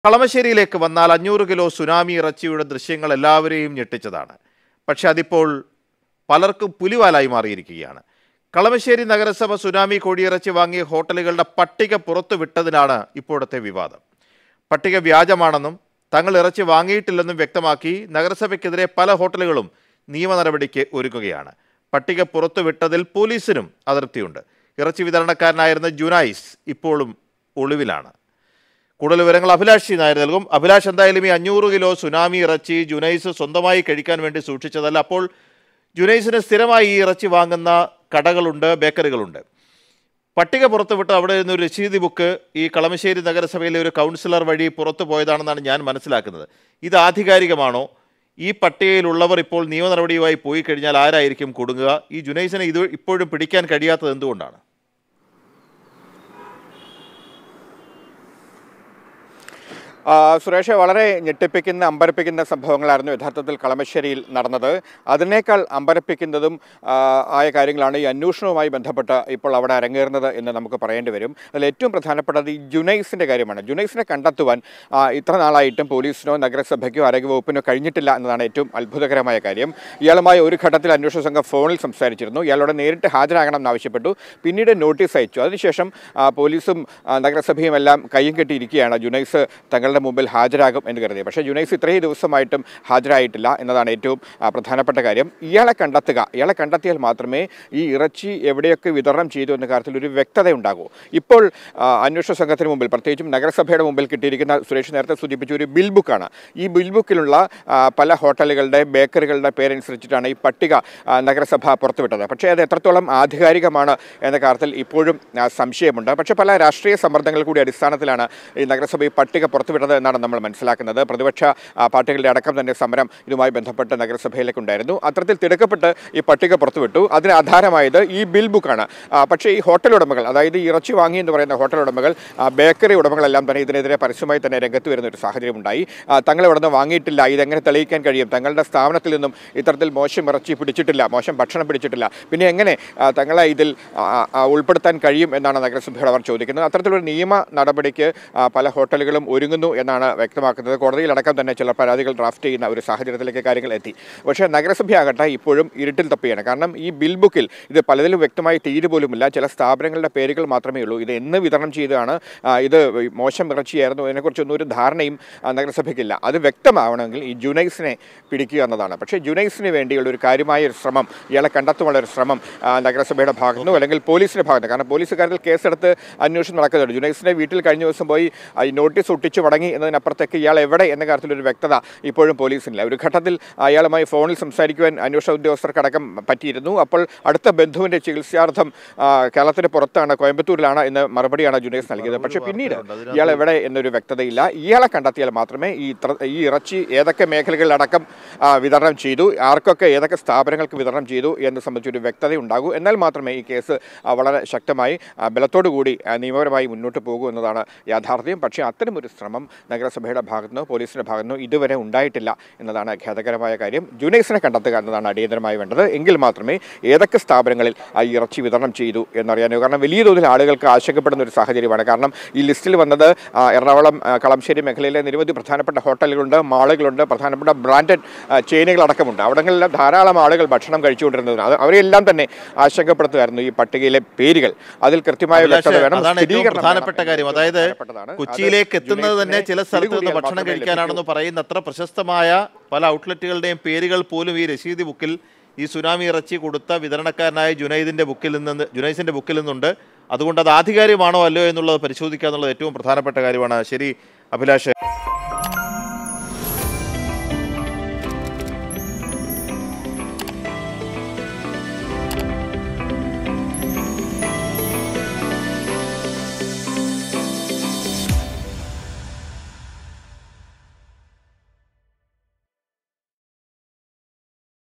കളമശ്ശേരിയിലേക്ക് വന്നാൽ അഞ്ഞൂറ് kilo tsunami ഇറച്ചിയുടെ ദൃശ്യങ്ങൾ എല്ലാവരെയും ഞെട്ടിച്ചതാണ് പക്ഷെ അതിപ്പോൾ പലർക്കും പുലിവാലായി മാറിയിരിക്കുകയാണ് കളമശ്ശേരി നഗരസഭ സുനാമി കോഴിയിറച്ചി വാങ്ങിയ ഹോട്ടലുകളുടെ പട്ടിക പുറത്തു വിട്ടതിനാണ് ഇപ്പോഴത്തെ വിവാദം പട്ടിക വ്യാജമാണെന്നും തങ്ങൾ ഇറച്ചി വാങ്ങിയിട്ടില്ലെന്നും വ്യക്തമാക്കി നഗരസഭയ്ക്കെതിരെ പല ഹോട്ടലുകളും നിയമ നടപടിക്ക് ഒരുങ്ങുകയാണ് പട്ടിക പുറത്തുവിട്ടതിൽ പോലീസിനും അതൃപ്തിയുണ്ട് ഇറച്ചി വിതരണക്കാരനായിരുന്ന ജുനൈസ് ഇപ്പോഴും ഒളിവിലാണ് കൂടുതൽ വിവരങ്ങൾ അഭിലാഷ് നായർ നൽകും അഭിലാഷ് എന്തായാലും ഈ അഞ്ഞൂറ് കിലോ സുനാമി ഇറച്ചി ജുനൈസ് സ്വന്തമായി കഴിക്കാൻ വേണ്ടി സൂക്ഷിച്ചതല്ല അപ്പോൾ ജുനൈസിന് സ്ഥിരമായി ഈ ഇറച്ചി വാങ്ങുന്ന കടകളുണ്ട് ബേക്കറികളുണ്ട് പട്ടിക പുറത്തുവിട്ട് അവിടെ നിന്ന് ഒരു രശീതി ബുക്ക് ഈ കളമശ്ശേരി നഗരസഭയിലെ ഒരു കൗൺസിലർ വഴി പുറത്തു പോയതാണെന്നാണ് ഞാൻ മനസ്സിലാക്കുന്നത് ഇത് ആധികാരികമാണോ ഈ പട്ടികയിലുള്ളവർ ഇപ്പോൾ നിയമ നടപടിയുമായി പോയി കഴിഞ്ഞാൽ ആരായിരിക്കും കുടുങ്ങുക ഈ ജുനൈസിനെ ഇത് ഇപ്പോഴും പിടിക്കാൻ കഴിയാത്തത് എന്തുകൊണ്ടാണ് ആ, സുരേഷ് വളരെ ഞെട്ടിപ്പിക്കുന്ന അമ്പരപ്പിക്കുന്ന സംഭവങ്ങളായിരുന്നു യഥാർത്ഥത്തിൽ കളമശ്ശേരിയിൽ നടന്നത് അതിനേക്കാൾ അമ്പരപ്പിക്കുന്നതും ആ, ആയ കാര്യങ്ങളാണ് ഈ അന്വേഷണവുമായി ബന്ധപ്പെട്ട് ഇപ്പോൾ അവിടെ അരങ്ങേറുന്നത് എന്ന് നമുക്ക് പറയേണ്ടി വരും അതിൽ ഏറ്റവും പ്രധാനപ്പെട്ടത് ഈ ജുനൈസിൻ്റെ കാര്യമാണ് ജുനൈസിനെ കണ്ടെത്തുവാൻ ആ, ഇത്ര നാളായിട്ടും പോലീസിനോ നഗരസഭയ്ക്കോ ആരോഗ്യവകുപ്പിനോ കഴിഞ്ഞിട്ടില്ല എന്നതാണ് ഏറ്റവും അത്ഭുതകരമായ കാര്യം ഇയാളുമായി ഒരു ഘട്ടത്തിൽ അന്വേഷണ സംഘം ഫോണിൽ സംസാരിച്ചിരുന്നു ഇയാളോട് നേരിട്ട് ഹാജരാകണം എന്നാവശ്യപ്പെട്ടു പിന്നീട് നോട്ടീസ് അയച്ചു അതിനുശേഷം ആ, പോലീസും ആ, നഗരസഭയും എല്ലാം കയ്യും കെട്ടിയിരിക്കുകയാണ് ജുനൈസ് തങ്ങളുടെ മുമ്പിൽ ഹാജരാകും എന്ന് കരുതി പക്ഷേ ജുനൈസ് ഇത്രയും ദിവസമായിട്ടും ഹാജരായിട്ടില്ല എന്നതാണ് ഏറ്റവും ആ, പ്രധാനപ്പെട്ട കാര്യം ഇയാളെ കണ്ടെത്തുക ഇയാളെ കണ്ടെത്തിയാൽ മാത്രമേ ഈ ഇറച്ചി എവിടെയൊക്കെ വിതരണം ചെയ്തു എന്ന കാര്യത്തിൽ ഒരു വ്യക്തത ഉണ്ടാകൂ ഇപ്പോൾ ആ, അന്വേഷണ സംഘത്തിന് മുമ്പിൽ പ്രത്യേകിച്ചും നഗരസഭയുടെ മുമ്പിൽ കിട്ടിയിരിക്കുന്ന സുരേഷ് നേരത്തെ സൂചിപ്പിച്ച ഒരു ബിൽ ബുക്കാണ് ഈ ബിൽ ബുക്കിലുള്ള ആ, പല ഹോട്ടലുകളുടെ ബേക്കറികളുടെ പേരനുസരിച്ചിട്ടാണ് ഈ പട്ടിക ആ, നഗരസഭ പുറത്തുവിട്ടത് പക്ഷേ അത് എത്രത്തോളം ആധികാരികമാണ് എന്ന കാര്യത്തിൽ ഇപ്പോഴും ആ, സംശയമുണ്ട് പക്ഷേ പല രാഷ്ട്രീയ സമ്മർദ്ദങ്ങൾ കൂടി അടിസ്ഥാനത്തിലാണ് ഈ നഗരസഭ ഈ പട്ടിക പുറത്തുവിട്ടത് എന്നാണ് നമ്മൾ മനസ്സിലാക്കുന്നത് പ്രതിപക്ഷ ആ, പാർട്ടികളുടെ അടക്കം തന്നെ സമരം ഇതുമായി ബന്ധപ്പെട്ട് നഗരസഭയിലേക്ക് ഉണ്ടായിരുന്നു അത്തരത്തിൽ തിടുക്കപ്പെട്ട് ഈ പട്ടിക പുറത്തുവിട്ടു അതിന് ആധാരമായത് ഈ ബിൽ ബുക്കാണ് ആ, പക്ഷേ ഈ ഹോട്ടൽ ഉടമകൾ അതായത് ഈ ഇറച്ചി വാങ്ങി എന്ന് പറയുന്ന ഹോട്ടൽ ഉടമകൾ ആ, ബേക്കറി ഉടമകളെല്ലാം തന്നെ ഇതിനെതിരെ പരസ്യമായി തന്നെ രംഗത്ത് വരുന്ന ഒരു സാഹചര്യം ഉണ്ടായി ആ, തങ്ങൾ ഇവിടെ നിന്ന് വാങ്ങിയിട്ടില്ല ഇതെങ്ങനെ തെളിയിക്കാൻ കഴിയും തങ്ങളുടെ സ്ഥാപനത്തിൽ നിന്നും ഇത്തരത്തിൽ മോശം ഇറച്ചി പിടിച്ചിട്ടില്ല മോശം ഭക്ഷണം പിടിച്ചിട്ടില്ല പിന്നെ എങ്ങനെ ആ, തങ്ങളെ ഇതിൽ ആ, ആ, ഉൾപ്പെടുത്താൻ കഴിയും എന്നാണ് നഗരസഭയോട് അവർ ചോദിക്കുന്നത് അത്തരത്തിലൊരു നിയമ നടപടിക്ക് ആ, പല ഹോട്ടലുകളും ഒരുങ്ങുന്നു എന്നാണ് വ്യക്തമാക്കുന്നത് കോടതിയിലടക്കം തന്നെ ചില പരാതികൾ ഡ്രാഫ്റ്റ് ചെയ്യുന്ന ഒരു സാഹചര്യത്തിലേക്ക് കാര്യങ്ങൾ എത്തി പക്ഷേ നഗരസഭയാകട്ടെ ഇപ്പോഴും ഇരുട്ടിൽ തപ്പിയാണ് കാരണം ഈ ബിൽ ബുക്കിൽ ഇത് പലതിലും വ്യക്തമായി തീര് പോലുമില്ല ചില സ്ഥാപനങ്ങളുടെ പേരുകൾ മാത്രമേ ഉള്ളൂ ഇത് എന്ന് വിതരണം ചെയ്തതാണ് ആ, ഇത് മോശം ഇറച്ചിയായിരുന്നു അതിനെക്കുറിച്ചൊന്നും ഒരു ധാരണയും ആ, നഗരസഭയ്ക്കില്ല അത് വ്യക്തമാവണമെങ്കിൽ ഈ ജുനൈസിനെ പിടിക്കുക എന്നതാണ് പക്ഷേ ജുനൈസിന് വേണ്ടിയുള്ള ഒരു കാര്യമായ ഒരു ശ്രമം ഇയാളെ കണ്ടെത്തുവാനുള്ള ഒരു ശ്രമം ആ, നഗരസഭയുടെ ഭാഗത്തുനിന്നോ അല്ലെങ്കിൽ പോലീസിന്റെ ഭാഗത്ത് കാരണം പോലീസ് കാര്യത്തിൽ കേസെടുത്ത് അന്വേഷണം നടക്കുന്നുണ്ട് ജുനൈസിനെ വീട്ടിൽ കഴിഞ്ഞ ദിവസം പോയി ആ, ഈ നോട്ടീസ് ഒട്ടിച്ചു മടങ്ങി എന്നതിനപ്പുറത്തേക്ക് ഇയാൾ എവിടെ എന്ന കാര്യത്തിൽ ഒരു വ്യക്തത ഇപ്പോഴും പോലീസിനില്ല ഒരു ഘട്ടത്തിൽ അയാളുമായി ഫോണിൽ സംസാരിക്കുവാൻ അന്വേഷണ ഉദ്യോഗസ്ഥർക്കടക്കം പറ്റിയിരുന്നു അപ്പോൾ അടുത്ത ബന്ധുവിന്റെ ചികിത്സാർത്ഥം ആ, കേരളത്തിന് പുറത്താണ് കോയമ്പത്തൂരിലാണ് എന്ന മറുപടിയാണ് ജുനൈസ് നൽകിയത് പക്ഷേ പിന്നീട് ഇയാൾ എവിടെ എന്നൊരു വ്യക്തതയില്ല ഇയാളെ കണ്ടെത്തിയാൽ മാത്രമേ ഈ ഇത്ര ഈ ഇറച്ചി ഏതൊക്കെ മേഖലകളിലടക്കം ആ, വിതരണം ചെയ്തു ആർക്കൊക്കെ ഏതൊക്കെ സ്ഥാപനങ്ങൾക്ക് വിതരണം ചെയ്തു എന്ന് സംബന്ധിച്ചൊരു വ്യക്തത ഉണ്ടാകൂ എന്നാൽ മാത്രമേ ഈ കേസ് ആ, വളരെ ശക്തമായി ആ, ബലത്തോടു കൂടി ആ, നിയമപരമായി മുന്നോട്ട് പോകൂ എന്നതാണ് യാഥാർത്ഥ്യം പക്ഷേ അത്തരമൊരു ശ്രമം നഗരസഭയുടെ ഭാഗത്തുനിന്നോ പോലീസിന്റെ ഭാഗത്തുനിന്നോ ഇതുവരെ ഉണ്ടായിട്ടില്ല എന്നതാണ് ഖേദകരമായ കാര്യം ജുനൈസിനെ കണ്ടെത്തുക എന്നതാണ് അടിയന്തരമായി വേണ്ടത് എങ്കിൽ മാത്രമേ ഏതൊക്കെ സ്ഥാപനങ്ങളിൽ ആ ഇറച്ചി വിതരണം ചെയ്തു എന്നറിയാനോ കാരണം വലിയ തോതിൽ ആളുകൾക്ക് ആശങ്കപ്പെടുന്ന ഒരു സാഹചര്യമാണ് കാരണം ഈ ലിസ്റ്റിൽ വന്നത് ആ, എറണാകുളം ആ, കളമശ്ശേരി മേഖലയിലെ നിരവധി പ്രധാനപ്പെട്ട ഹോട്ടലുകളുണ്ട് മാളുകളുണ്ട് പ്രധാനപ്പെട്ട ബ്രാൻഡഡ് ചെയിനുകളടക്കമുണ്ട് അവിടങ്ങളിലെല്ലാം ധാരാളം ആളുകൾ ഭക്ഷണം കഴിച്ചുകൊണ്ടിരുന്നതിന് അത് അവരെല്ലാം തന്നെ ആശങ്കപ്പെടുത്തുമായിരുന്നു ഈ പട്ടികയിലെ പേരുകൾ അതിൽ കൃത്യമായ അഭിലാഷ്, വ്യക്തത വേണം അതാണ് ഏറ്റവും സ്ഥിരീകരണം വേണം. പ്രധാനപ്പെട്ട കാര്യം ഏറ്റവും അതായത് പ്രധാനപ്പെട്ടതാണ്. അത് കൊച്ചിയിലേക്ക് എത്തുന്നത് തന്നെ ജുനൈസിനെ ചില സ്ഥലത്ത് നിന്ന് പിടികൂടിയാൽ ഭക്ഷണം മാത്രമേ കഴിക്കാനാണെന്ന് പറയുന്ന അത്ര പ്രശസ്തമായ പല ഔട്ട്ലെറ്റുകളുടെയും പേരുകൾ പോലും ഈ രസീതി ബുക്കിൽ ഈ സുനാമി ഇറച്ചി കൊടുത്ത വിതരണക്കാരനായ ജുനൈദിന്റെ ബുക്കിൽ നിന്ന് ജുനൈസിന്റെ ബുക്കിൽ നിന്നുണ്ട് അതുകൊണ്ട് അത് ആധികാരികമാണോ അല്ലയോ എന്നുള്ളത് പരിശോധിക്കുക എന്നുള്ളത് ഏറ്റവും പ്രധാനപ്പെട്ട കാര്യമാണ് ശരി അഭിലാഷ്